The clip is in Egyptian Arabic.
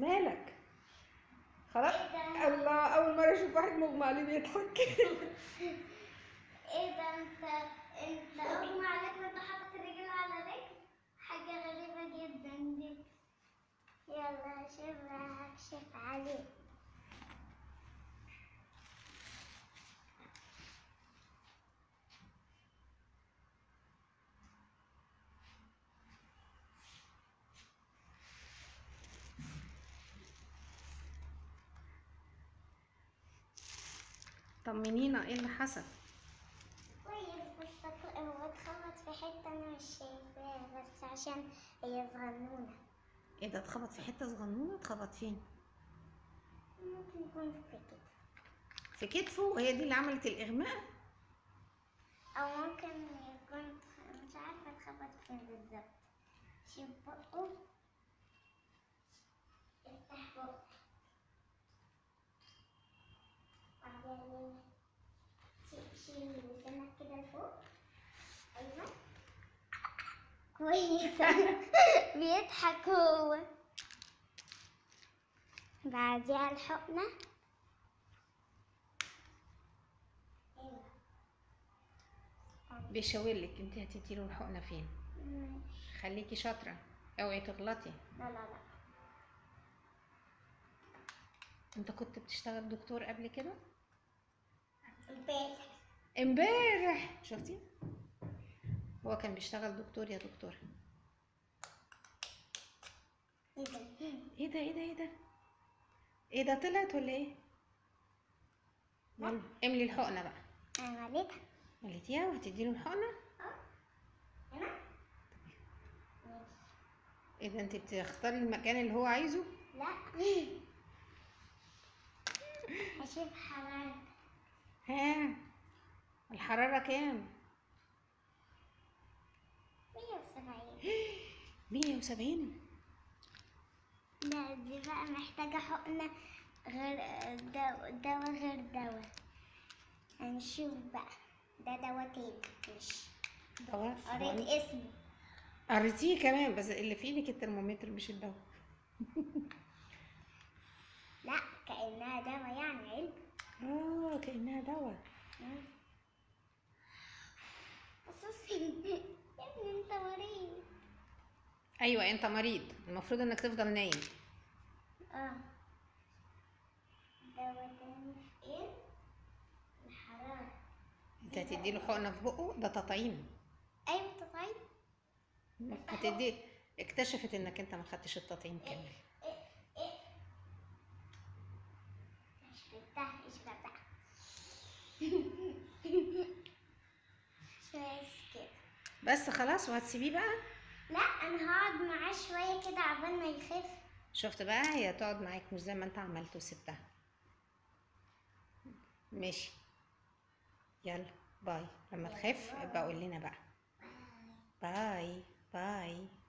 مالك خلاص الله اول مره اشوف واحد مغمى عليه بيضحك ايه ده انت انت اغمى عليك وانت حاطط رجل على رجل حاجة غريبة جدا دي يلا شوف هكشف عليك طمنينا ايه اللي حصل كويس بس أك- هو اتخبط في حتة أنا مش شايفاها بس عشان هي صغنونة ايه ده اتخبط في حته صغنونه اتخبط فين ممكن يكون في كده في كتفه وهي دي اللي عملت الاغماء أو ممكن يكون مش عارفة اتخبط فين بالظبط شوف بقه افتح بقه وبعدين شيل- شيل لسانك كده لفوق أيوة كويسة بيضحك هو بعديها الحقنة أيوة بيشاور لك انت هتديله الحقنه فين ماشي. خليكي شاطره اوعي تغلطي لا لا لا انت كنت بتشتغل دكتور قبل كده امبارح امبارح شفتي هو كان بيشتغل دكتور يا دكتور ايه ده؟ ايه ده ايه ده ايه ده ايه ده طلعت ولا ايه يلا املي الحقنه بقى انا عملتها مليتيها وهتديله الحقنه اه هنا ماشي ايه ده انت بتختاري المكان اللي هو عايزه لا هشوف حرارة ها الحراره كام 170 170 لا دي بقى محتاجة حقنة غير دواء دواء غير دواء هنشوف بقى ده دواء تاني مش دواء قريت اسمه قريتيه كمان بس اللي في ايدك الترمومتر مش الدواء لا كأنها دواء يعني علم اه كانها دواء بص يا ابني انت مريض ايوه انت مريض المفروض انك تفضل نايم اه دواء تاني في ايه؟ الحرارة انت هتديله حقنه في بقه ده تطعيم ايوه تطعيم هتدي اكتشفت انك انت ما خدتش التطعيم كامل ايه ايه مش بتاع مش بتاع بس كده بس خلاص وهتسيبيه بقى لا انا هقعد معاه شوية كده عبال ما يخف شفت بقى هي تقعد معاك مش زي ما انت عملت وسبتها ماشي يلا باي لما تخف ابقى قول لنا بقى باي باي